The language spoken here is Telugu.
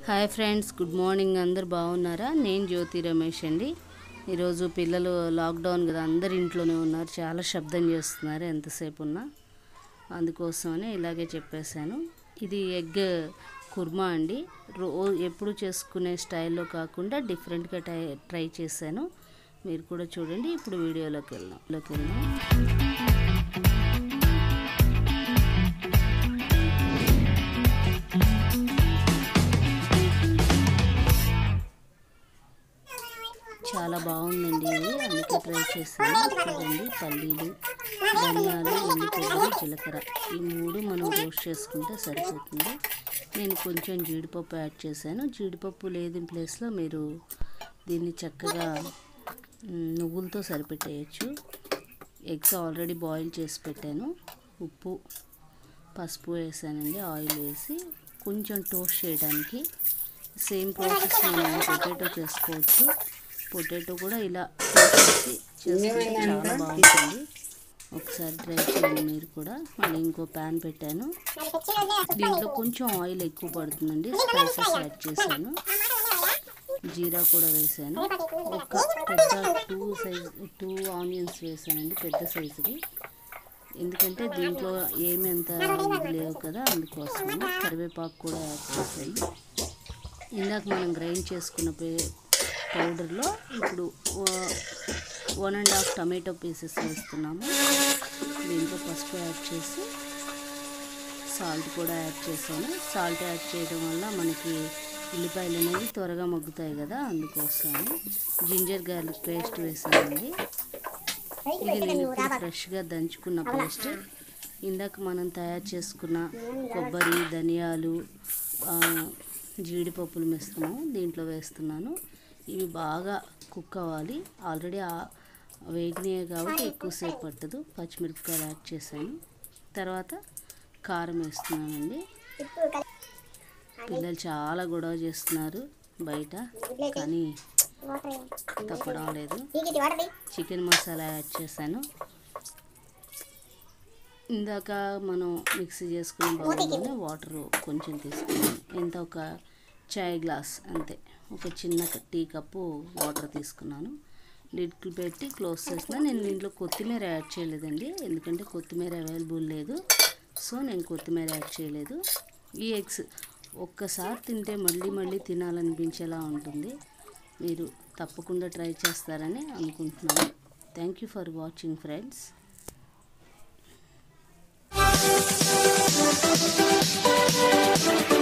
హాయ్ ఫ్రెండ్స్ గుడ్ మార్నింగ్ అందరు బాగున్నారా నేను జ్యోతి రమేష్ అండి ఈరోజు పిల్లలు లాక్డౌన్ కదా అందరు ఇంట్లోనే ఉన్నారు చాలా శబ్దం చేస్తున్నారు ఎంతసేపు ఉన్నా అందుకోసమని ఇలాగే చెప్పేశాను ఇది ఎగ్ కుర్మా అండి రో ఎప్పుడు చేసుకునే స్టైల్లో కాకుండా డిఫరెంట్గా ట్రై ట్రై చేశాను మీరు కూడా చూడండి ఇప్పుడు వీడియోలోకి వెళ్దాం లోకి వెళ్దాం చాలా బాగుందండి ఇది అందుకే ట్రై చేశాను చూడండి పల్లీలు ధనియాలు ఎండు కొబ్బరి జీలకర్ర ఈ మూడు మనం రోస్ట్ చేసుకుంటే సరిపోతుంది నేను కొంచెం జీడిపప్పు యాడ్ చేశాను జీడిపప్పు లేని ప్లేస్లో మీరు దీన్ని చక్కగా మ్, నువ్వులతో సరిపెట్టేయచ్చు ఎగ్స్ ఆల్రెడీ బాయిల్ చేసి పెట్టాను ఉప్పు పసుపు వేసానండి ఆయిల్ వేసి కొంచెం టోస్ట్ చేయడానికి సేమ్ ప్రాసెస్ మనం పొటాటో చేసుకోవచ్చు పొటాటో కూడా ఇలా టోస్ట్ చేసి చేసుకుంటే చాలా బాగుంటుంది ఒకసారి ట్రై చేయండి మీరు కూడా మళ్ళీ ఇంకో ప్యాన్ పెట్టాను దీంట్లో కొంచెం ఆయిల్ ఎక్కువ పడుతుందండి స్పైసెస్ యాడ్ చేశాను జీరా కూడా వేసాను ఒక పెద్ద టూ సైజ్ టూ ఆనియన్స్ వేసానండి పెద్ద సైజువి ఎందుకంటే దీంట్లో ఏమి అంత ఇది లేవు కదా అందుకోసం కరివేపాకు కూడా యాడ్ చేశాను ఇందాక మనం గ్రైండ్ చేసుకున్న పే పౌడర్లో ఇప్పుడు one and half tomato pieces వేస్తున్నాము దీంట్లో పసుపు యాడ్ చేసి సాల్ట్ కూడా యాడ్ చేశాను సాల్ట్ యాడ్ చేయడం వల్ల మనకి ఉల్లిపాయలు అనేవి త్వరగా మగ్గుతాయి కదా అందుకోసం జింజర్ గార్లిక్ పేస్ట్ వేసానండి ఇది నేను ఇప్పుడు ఫ్రెష్గా దంచుకున్న పేస్ట్ ఇందాక మనం తయారు చేసుకున్న కొబ్బరి ధనియాలు ఆ, జీడిపప్పులు వేస్తున్నాము దీంట్లో వేస్తున్నాను ఇవి బాగా కుక్ అవ్వాలి ఆల్రెడీ వేగినాయి కాబట్టి ఎక్కువసేపు పట్టదు పచ్చిమిరపకాయలు యాడ్ చేశాను తర్వాత కారం వేస్తున్నానండి పిల్లలు చాలా గొడవ చేస్తున్నారు బయట కానీ తప్పడం లేదు చికెన్ మసాలా యాడ్ చేశాను ఇందాక మనం మిక్సీ చేసుకున్న బౌల్లోనే వాటర్ కొంచెం తీసుకున్నాను ఎంత ఒక చాయ్ గ్లాస్ అంతే ఒక చిన్న టీ కప్పు వాటర్ తీసుకున్నాను లిడ్ పెట్టి క్లోజ్ చేసిన నేను దీంట్లో కొత్తిమీర యాడ్ చేయలేదండి ఎందుకంటే కొత్తిమీర అవైలబుల్ లేదు సో నేను కొత్తిమీర యాడ్ చేయలేదు ఈ ఎగ్స్ ఒక్కసారి తింటే మళ్ళీ మళ్ళీ తినాలనిపించేలా ఉంటుంది మీరు తప్పకుండా ట్రై చేస్తారని అనుకుంటున్నాను thank you for watching friends Thank you.